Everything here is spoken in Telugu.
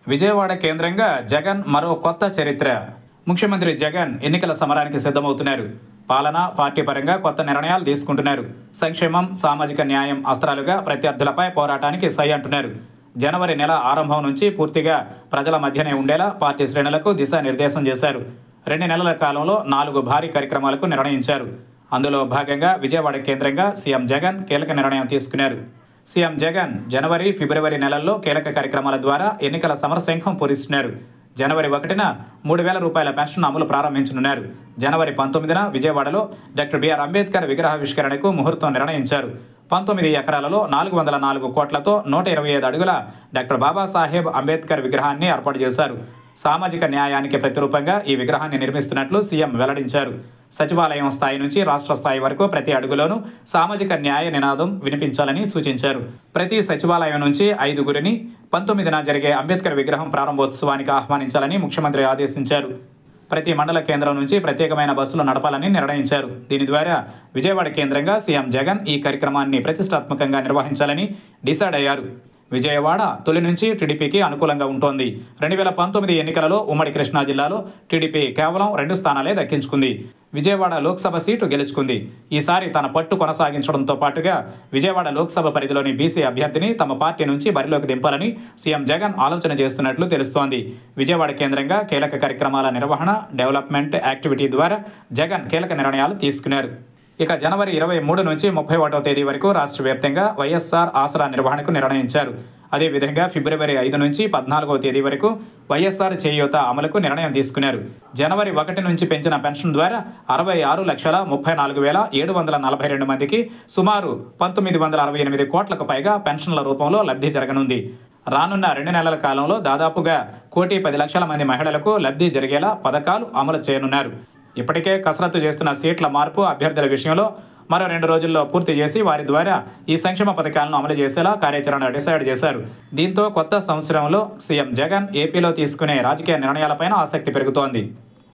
విజయవాడ కేంద్రంగా జగన్ మరో కొత్త చరిత్ర ముఖ్యమంత్రి జగన్ ఎన్నికల సమరానికి సిద్ధమవుతున్నారు పాలన పార్టీ పరంగా కొత్త నిర్ణయాలు తీసుకుంటున్నారు సంక్షేమం సామాజిక న్యాయం అస్త్రాలుగా ప్రత్యర్థులపై పోరాటానికి సై అంటున్నారు జనవరి నెల ఆరంభం నుంచి పూర్తిగా ప్రజల మధ్యనే ఉండేలా పార్టీ శ్రేణులకు దిశానిర్దేశం చేశారు రెండు నెలల కాలంలో నాలుగు భారీ కార్యక్రమాలకు నిర్ణయించారు అందులో భాగంగా విజయవాడ కేంద్రంగా సీఎం జగన్ కీలక నిర్ణయం తీసుకున్నారు సీఎం జగన్ జనవరి ఫిబ్రవరి నెలల్లో కీలక కార్యక్రమాల ద్వారా ఎన్నికల సమరశంఖం పూరిస్తున్నారు జనవరి ఒకటిన మూడు వేల రూపాయల పెన్షన్ అమలు ప్రారంభించనున్నారు జనవరి పంతొమ్మిదిన విజయవాడలో డాక్టర్ బిఆర్ అంబేద్కర్ విగ్రహావిష్కరణకు ముహూర్తం నిర్ణయించారు పంతొమ్మిది ఎకరాలలో నాలుగు వందల నాలుగు కోట్లతో నూట ఇరవై ఐదు అడుగుల డాక్టర్ బాబాసాహెబ్ అంబేద్కర్ విగ్రహాన్ని ఏర్పాటు చేశారు సామాజిక న్యాయానికి ప్రతిరూపంగా ఈ విగ్రహాన్ని నిర్మిస్తున్నట్లు సీఎం వెల్లడించారు సచివాలయం స్థాయి నుంచి రాష్ట్ర స్థాయి వరకు ప్రతి అడుగులోనూ సామాజిక న్యాయ నినాదం వినిపించాలని సూచించారు ప్రతి సచివాలయం నుంచి ఐదుగురిని పంతొమ్మిదిన జరిగే అంబేద్కర్ విగ్రహం ప్రారంభోత్సవానికి ఆహ్వానించాలని ముఖ్యమంత్రి ఆదేశించారు ప్రతి మండల కేంద్రం నుంచి ప్రత్యేకమైన బస్సులు నడపాలని నిర్ణయించారు దీని ద్వారా విజయవాడ కేంద్రంగా సీఎం జగన్ ఈ కార్యక్రమాన్ని ప్రతిష్టాత్మకంగా నిర్వహించాలని డిసైడ్ అయ్యారు విజయవాడ తొలి నుంచి టీడీపీకి అనుకూలంగా ఉంటోంది రెండు వేల పంతొమ్మిది ఎన్నికలలో ఉమ్మడి కృష్ణా జిల్లాలో టీడీపీ కేవలం రెండు స్థానాలే దక్కించుకుంది విజయవాడ లోక్సభ సీటు గెలుచుకుంది ఈసారి తన పట్టు కొనసాగించడంతో పాటుగా విజయవాడ లోక్సభ పరిధిలోని బీసీ అభ్యర్థిని తమ పార్టీ నుంచి బరిలోకి దింపాలని సీఎం జగన్ ఆలోచన చేస్తున్నట్లు తెలుస్తోంది విజయవాడ కేంద్రంగా కీలక కార్యక్రమాల నిర్వహణ డెవలప్మెంట్ యాక్టివిటీ ద్వారా జగన్ కీలక నిర్ణయాలు తీసుకున్నారు ఇక జనవరి ఇరవై మూడు నుంచి ముప్పై ఒకటో తేదీ వరకు రాష్ట్ర వ్యాప్తంగా వైఎస్ఆర్ ఆసరా నిర్వహణకు నిర్ణయించారు అదేవిధంగా ఫిబ్రవరి ఐదు నుంచి పద్నాలుగో తేదీ వరకు వైఎస్ఆర్ చేయూత అమలుకు నిర్ణయం తీసుకున్నారు జనవరి ఒకటి నుంచి పెంచిన పెన్షన్ ద్వారా అరవై ఆరు లక్షల ముప్పై నాలుగు వేల ఏడు వందల నలభై రెండు మందికి సుమారు పంతొమ్మిది వందల అరవై ఎనిమిది కోట్లకు పైగా పెన్షన్ల రూపంలో లబ్ధి జరగనుంది రానున్న రెండు నెలల కాలంలో దాదాపుగా కోటి పది లక్షల మంది మహిళలకు లబ్ధి జరిగేలా పథకాలు అమలు చేయనున్నారు ఇప్పటికే కసరత్తు చేస్తున్న సీట్ల మార్పు అభ్యర్థుల విషయంలో మరో రెండు రోజుల్లో పూర్తి చేసి వారి ద్వారా ఈ సంక్షేమ పథకాలను అమలు చేసేలా కార్యాచరణ డిసైడ్ చేశారు దీంతో కొత్త సంవత్సరంలో సీఎం జగన్ ఏపీలో తీసుకునే రాజకీయ నిర్ణయాలపైన ఆసక్తి పెరుగుతోంది